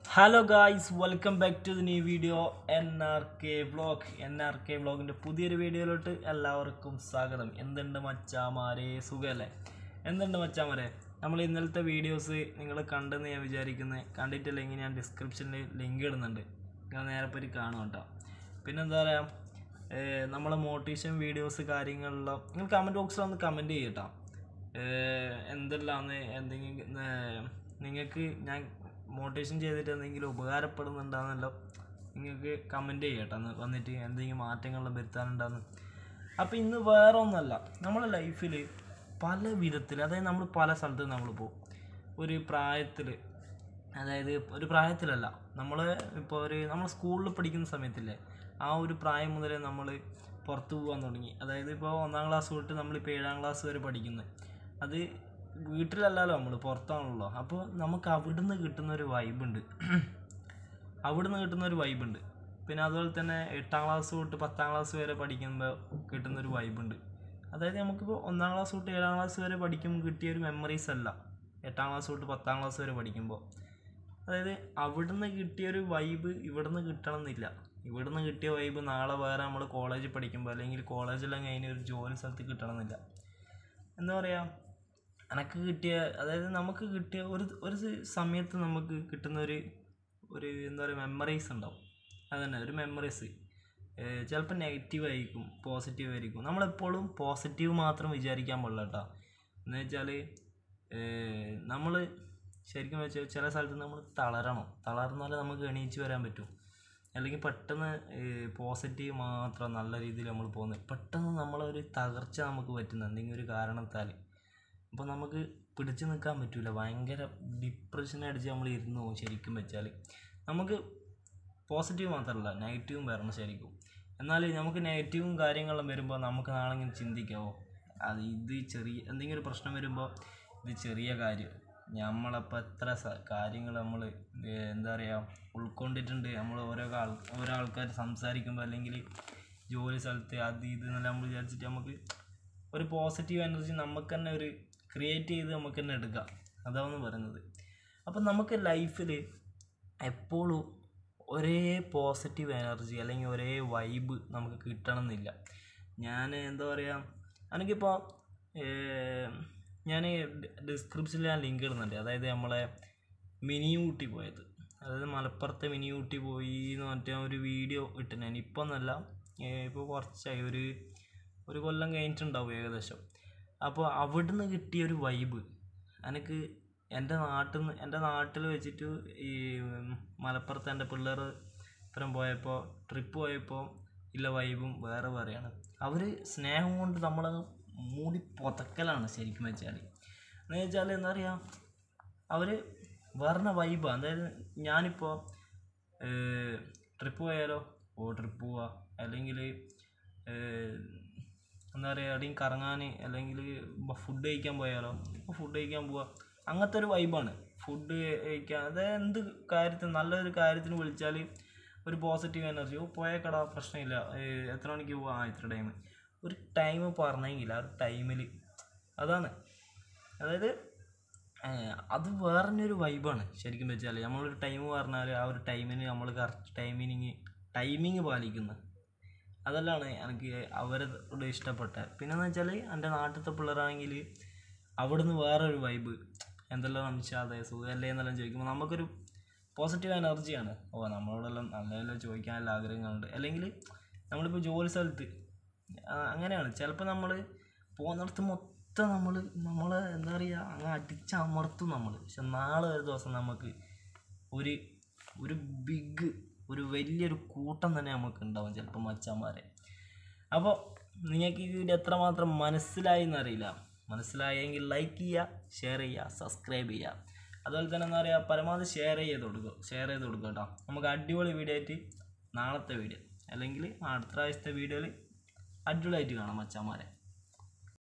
hello guys welcome back to the new video N R K vlog N R K വ്ളോഗിൻ്റെ പുതിയൊരു വീഡിയോയിലോട്ട് എല്ലാവർക്കും സ്വാഗതം എന്തുണ്ട് മച്ചാമാരെ സുഖമല്ലേ എന്തുണ്ട് മച്ചാമാരെ നമ്മൾ ഇന്നലത്തെ വീഡിയോസ് നിങ്ങൾ കണ്ടെന്ന് ഞാൻ വിചാരിക്കുന്നത് കണ്ടിട്ടില്ലെങ്കിൽ ഞാൻ ഡിസ്ക്രിപ്ഷനിൽ ലിങ്ക് ഇടുന്നുണ്ട് നിങ്ങൾ നേരെ പോയി കാണും കേട്ടോ പിന്നെ എന്താ പറയുക നമ്മളെ മോട്ടിവേഷൻ വീഡിയോസ് കാര്യങ്ങളിലോ നിങ്ങൾ കമൻറ്റ് ബോക്സിൽ ഒന്ന് കമൻറ്റ് ചെയ്യട്ടോ എന്തെല്ലാന്ന് എന്തെങ്കിലും നിങ്ങൾക്ക് ഞാൻ മോട്ടിവേഷൻ ചെയ്തിട്ട് എന്തെങ്കിലും ഉപകാരപ്പെടുന്നുണ്ടാകുന്നല്ലോ നിങ്ങൾക്ക് കമൻറ്റ് ചെയ്യട്ടോ അന്ന് വന്നിട്ട് എന്തെങ്കിലും മാറ്റങ്ങൾ വരുത്താനുണ്ടാകുന്നു അപ്പോൾ ഇന്ന് വേറെ ഒന്നല്ല നമ്മളെ ലൈഫിൽ പല വിധത്തിൽ അതായത് നമ്മൾ പല സ്ഥലത്ത് നമ്മൾ പോകും ഒരു പ്രായത്തിൽ അതായത് ഒരു പ്രായത്തിലല്ല നമ്മൾ ഇപ്പോൾ ഒരു നമ്മൾ സ്കൂളിൽ പഠിക്കുന്ന സമയത്തില്ലേ ആ ഒരു പ്രായം മുതലേ നമ്മൾ പുറത്ത് പോകാൻ തുടങ്ങി അതായത് ഇപ്പോൾ ഒന്നാം ക്ലാസ് തൊട്ട് നമ്മളിപ്പോൾ ഏഴാം ക്ലാസ് വരെ പഠിക്കുന്നത് അത് വീട്ടിലല്ലല്ലോ നമ്മൾ പുറത്താണല്ലോ അപ്പോൾ നമുക്ക് അവിടുന്ന് കിട്ടുന്ന ഒരു വൈബുണ്ട് അവിടുന്ന് കിട്ടുന്ന ഒരു വൈബുണ്ട് പിന്നെ അതുപോലെ തന്നെ എട്ടാം ക്ലാസ് തൊട്ട് പത്താം ക്ലാസ് വരെ പഠിക്കുമ്പോൾ കിട്ടുന്ന ഒരു വൈബുണ്ട് അതായത് നമുക്കിപ്പോൾ ഒന്നാം ക്ലാസ് തൊട്ട് ഏഴാം ക്ലാസ് വരെ പഠിക്കുമ്പോൾ കിട്ടിയ ഒരു മെമ്മറീസ് അല്ല എട്ടാം ക്ലാസ് തൊട്ട് പത്താം ക്ലാസ് വരെ പഠിക്കുമ്പോൾ അതായത് അവിടുന്ന് കിട്ടിയ ഒരു വൈബ് ഇവിടുന്ന് കിട്ടണം എന്നില്ല ഇവിടുന്ന് കിട്ടിയ വൈബ് നാളെ വേറെ നമ്മൾ കോളേജിൽ പഠിക്കുമ്പോൾ അല്ലെങ്കിൽ കോളേജെല്ലാം കഴിഞ്ഞ് ഒരു ജോലി സ്ഥലത്ത് കിട്ടണമെന്നില്ല എന്താ പറയുക എനക്ക് കിട്ടിയ അതായത് നമുക്ക് കിട്ടിയ ഒരു ഒരു സമയത്ത് നമുക്ക് കിട്ടുന്ന ഒരു ഒരു എന്താ പറയുക മെമ്മറീസ് ഉണ്ടാവും അതന്നെ ഒരു മെമ്മറീസ് ചിലപ്പോൾ നെഗറ്റീവ് ആയിരിക്കും പോസിറ്റീവ് ആയിരിക്കും നമ്മളെപ്പോഴും പോസിറ്റീവ് മാത്രം വിചാരിക്കാൻ പാടില്ല കേട്ടോ എന്ന് വെച്ചാൽ നമ്മൾ ശരിക്കും വെച്ചാൽ ചില സ്ഥലത്ത് നമ്മൾ തളരണം തളർന്നാലേ നമുക്ക് എണീച്ച് വരാൻ പറ്റും അല്ലെങ്കിൽ പെട്ടെന്ന് പോസിറ്റീവ് മാത്രം നല്ല രീതിയിൽ നമ്മൾ പോകുന്നത് പെട്ടെന്ന് നമ്മളൊരു തകർച്ച നമുക്ക് പറ്റുന്ന എന്തെങ്കിലും ഒരു കാരണത്താൽ അപ്പോൾ നമുക്ക് പിടിച്ചു നിൽക്കാൻ പറ്റില്ല ഭയങ്കര ഡിപ്രഷൻ അടിച്ച് നമ്മൾ ഇരുന്ന് പോകും ശരിക്കും വെച്ചാൽ നമുക്ക് പോസിറ്റീവ് മാത്രമല്ല നെഗറ്റീവും വരണം ശരിക്കും എന്നാൽ നമുക്ക് നെഗറ്റീവും കാര്യങ്ങളും വരുമ്പോൾ നമുക്ക് നാളെ ഇങ്ങനെ ചിന്തിക്കാവോ അത് ഇത് ചെറിയ എന്തെങ്കിലും ഒരു പ്രശ്നം വരുമ്പോൾ ഇത് ചെറിയ കാര്യം നമ്മളപ്പോൾ എത്ര കാര്യങ്ങൾ നമ്മൾ എന്താ പറയുക ഉൾക്കൊണ്ടിട്ടുണ്ട് നമ്മൾ ഓരോ ആൾ ഓരോ ആൾക്കാർ സംസാരിക്കുമ്പോൾ അല്ലെങ്കിൽ ജോലി സ്ഥലത്ത് അത് ഇത് എന്നെല്ലാം നമ്മൾ വിചാരിച്ചിട്ട് നമുക്ക് ഒരു പോസിറ്റീവ് എനർജി നമുക്ക് തന്നെ ഒരു ക്രിയേറ്റ് ചെയ്ത് നമുക്ക് തന്നെ എടുക്കാം അതാണ് പറയുന്നത് അപ്പം നമുക്ക് ലൈഫിൽ എപ്പോഴും ഒരേ പോസിറ്റീവ് എനർജി അല്ലെങ്കിൽ ഒരേ വൈബ് നമുക്ക് കിട്ടണം എന്നില്ല ഞാൻ എന്താ പറയുക എനിക്കിപ്പോൾ ഞാൻ ഡിസ്ക്രിപ്ഷനിൽ ഞാൻ ലിങ്ക് ഇടുന്നുണ്ട് അതായത് നമ്മളെ മിനി ഊട്ടി പോയത് അതായത് മലപ്പുറത്തെ മിനി ഊട്ടി പോയി എന്ന് പറഞ്ഞിട്ട് ഞാൻ ഒരു വീഡിയോ ഇട്ടിന് ഇപ്പോൾ ഒന്നല്ല ഇപ്പോൾ കുറച്ചായി ഒരു ഒരു കൊല്ലം കഴിഞ്ഞിട്ടുണ്ടാവും ഏകദേശം അപ്പോൾ അവിടുന്ന് കിട്ടിയ ഒരു വൈബ് എനിക്ക് എൻ്റെ നാട്ടിൽ നിന്ന് എൻ്റെ നാട്ടിൽ വെച്ചിട്ട് ഈ മലപ്പുറത്ത് എൻ്റെ പിള്ളേർ ഇപ്പുറം പോയപ്പോൾ ട്രിപ്പ് പോയപ്പോൾ ഇല്ല വൈബും വേറെ വേറെയാണ് അവർ സ്നേഹം കൊണ്ട് നമ്മളെ മൂടി പൊതക്കലാണ് ശരിക്കും വെച്ചാൽ എന്ന് വെച്ചാൽ എന്താ പറയുക അവർ വേറെ വൈബാണ് അതായത് ഞാനിപ്പോൾ ട്രിപ്പ് പോയാലോ ഓ ട്രിപ്പ് പോവാ അല്ലെങ്കിൽ എന്താ പറയുക എവിടെയും കറങ്ങാൻ അല്ലെങ്കിൽ ഫുഡ് കഴിക്കാൻ പോയാലോ ഇപ്പോൾ ഫുഡ് കഴിക്കാൻ പോവാ അങ്ങനത്തെ ഒരു വൈബാണ് ഫുഡ് കഴിക്കാൻ അതായത് എന്ത് കാര്യത്തിന് നല്ലൊരു കാര്യത്തിന് വിളിച്ചാൽ ഒരു പോസിറ്റീവ് എനർജി ഓ പോയേക്കടാ പ്രശ്നമില്ല എത്ര മണിക്ക് പോവാ ആ ഇത്ര ടൈം ഒരു ടൈം പറഞ്ഞെങ്കിൽ ആ ഒരു ടൈമിൽ അതാണ് അതായത് അത് വേറെ ഒരു വൈബാണ് ശരിക്കും വെച്ചാൽ നമ്മളൊരു ടൈം പറഞ്ഞാൽ ആ ഒരു ടൈമിന് നമ്മൾ കറക്റ്റ് ടൈമിനിങ് ടൈമിങ് പാലിക്കുന്നത് അതെല്ലാണ് എനിക്ക് അവരോട് ഇഷ്ടപ്പെട്ടത് പിന്നെന്ന് വെച്ചാൽ എൻ്റെ നാട്ടിലത്തെ പിള്ളേരാണെങ്കിൽ അവിടുന്ന് വേറൊരു വൈബ് എന്തെല്ലാം അംശാതെ സുഖമല്ലേ എന്നെല്ലാം ചോദിക്കുമ്പോൾ നമുക്കൊരു പോസിറ്റീവ് എനർജിയാണ് ഓ നമ്മളോടെല്ലാം നല്ല നല്ല ചോദിക്കാനുള്ള ആഗ്രഹങ്ങളുണ്ട് അല്ലെങ്കിൽ നമ്മളിപ്പോൾ ജോലി സ്ഥലത്ത് അങ്ങനെയാണ് ചിലപ്പോൾ നമ്മൾ പോകുന്നിടത്ത് മൊത്തം നമ്മൾ നമ്മൾ എന്താ പറയുക അങ്ങ് അടിച്ചമർത്തും നമ്മൾ പക്ഷെ നാളെ ഒരു ദിവസം നമുക്ക് ഒരു ഒരു ബിഗ് ഒരു വലിയൊരു കൂട്ടം തന്നെ നമുക്ക് ഉണ്ടാവും ചിലപ്പോൾ മച്ചാന്മാരെ അപ്പോൾ നിങ്ങൾക്ക് ഈ വീഡിയോ എത്രമാത്രം മനസ്സിലായി എന്നറിയില്ല മനസ്സിലായെങ്കിൽ ലൈക്ക് ചെയ്യുക ഷെയർ ചെയ്യുക സബ്സ്ക്രൈബ് ചെയ്യുക അതുപോലെ തന്നെ എന്താ പറയുക പരമാവധി ഷെയർ ചെയ്ത് കൊടുക്കുക ഷെയർ ചെയ്ത് കൊടുക്കുക കേട്ടോ നമുക്ക് അടിപൊളി വീഡിയോ ആയിട്ട് നാളത്തെ വീഡിയോ അല്ലെങ്കിൽ അടുത്ത പ്രാവശ്യത്തെ വീഡിയോയിൽ അടിപൊളിയായിട്ട് കാണാം മച്ചാന്മാരെ